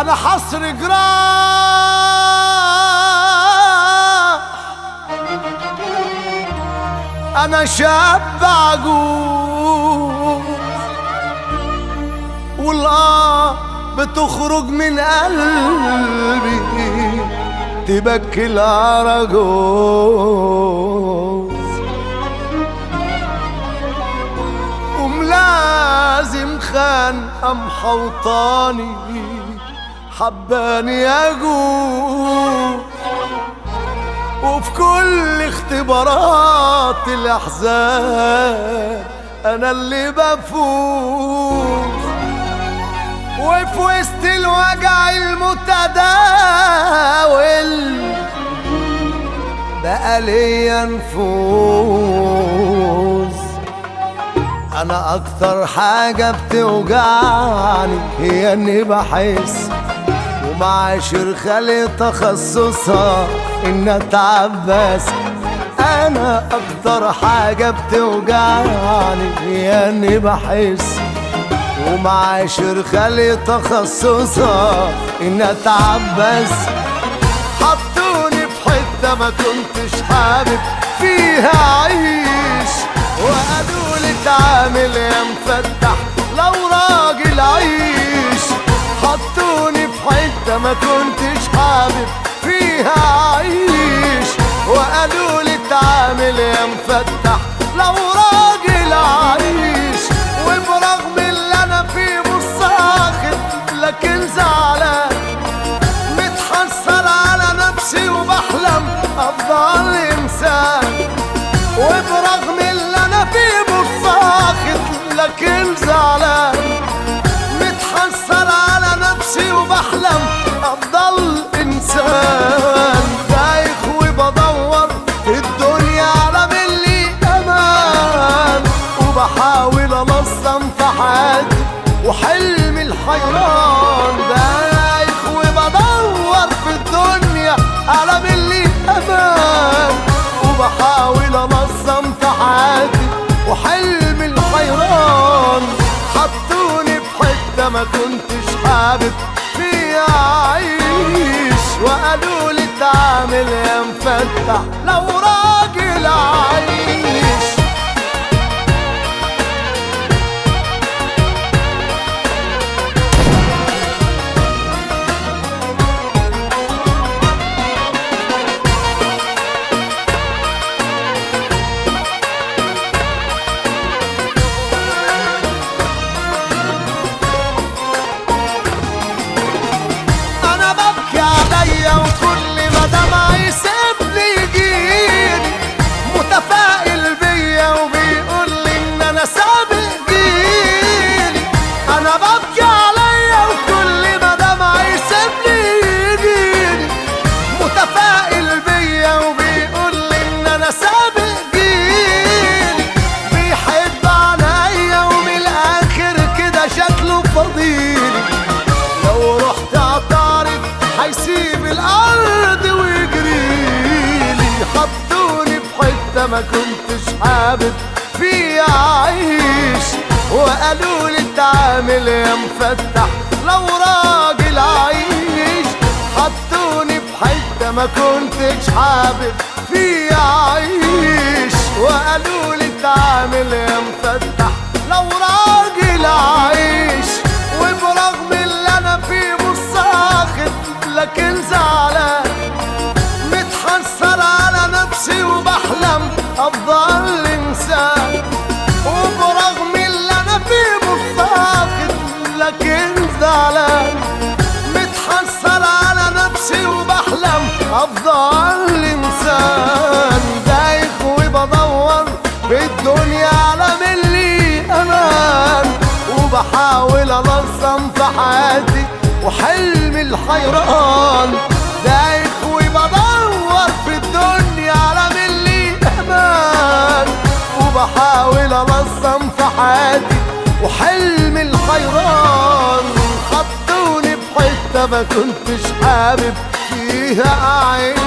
انا حصر جراح انا شاب عجوز والآه بتخرج من قلبي تبكي العرجوز وملازم خان أم حوطاني حباني أجوز وفي كل اختبارات الأحزان أنا اللي بفوز وفي وسط الوجع المتداول بقى ليا نفوذ انا اكتر حاجة بتوجعني هي اني بحس ومعاشر خالي تخصصها ان اتعب بس انا اكتر حاجة بتوجعني هي اني بحس ومعاشر خالي تخصصها ان اتعب بس حطوني في حتة ما كنتش حابب فيها عيش وقالوا لي تعامل يا مفتح لو راجل عيش حطوني في حتة ما كنتش حابب فيها عيش وقالوا لي تعامل يا مفتح لو راجل عيش وبرغم اللي انا فيه مش ساخط لكن زعلان متحسر على نفسي وبحلم افضل انسان وبرغم اللي انا فيه مش ساخط لكن زعلان متحسر على نفسي وبحلم افضل انسان دايخ وبدور في الدنيا على ملي امان وبحاول انظم في حياتي وحلمي الحيران دايخ وبدور في الدنيا على ملي امان وبحاول انظم في حياتي وحلمي الحيران حطوني في حته ما كنتش حابب فيها اعيش وقالوا لي تعامل يا مفتح لو راجل عايش انا ببكي عليا وكل ما دمع يسيبني يجيني متفائل بيا وبيقول لي ان انا سابق جيلي انا ببكي عليا وكل ما دمع يسيبني يجيني متفائل بيا وبيقول لي ان انا سابق جيلي بيحب عليا ومن الاخر كده شكله فضيلي لو رحت اعترض هيسيب الارض ويجريلي حطوني في حته ما كنتش حابب فيها اعيش وقالوا لي تعامل يا مفتح لو راجل عيش حطوني في حته ما كنتش حابب فيها اعيش وقالوا لي تعامل يا مفتح لو راجل عيش وبرغم اللي انا فيه مش ساخط لكن زعلان متحسر على نفسي وبحلم افضل انسان وبرغم اللي انا فيه مش ساخط لكن زعلان متحسر على نفسي وبحلم افضل انسان دايخ وبدور في الدنيا على ملي امان وبحاول انظم في حياتي وحلمي الحيران دايخ وبدور في الدنيا على ملي امان وبحاول انظم في حياتي وحلمي الحيران حطوني في حته ما كنتش حابب فيها اعيش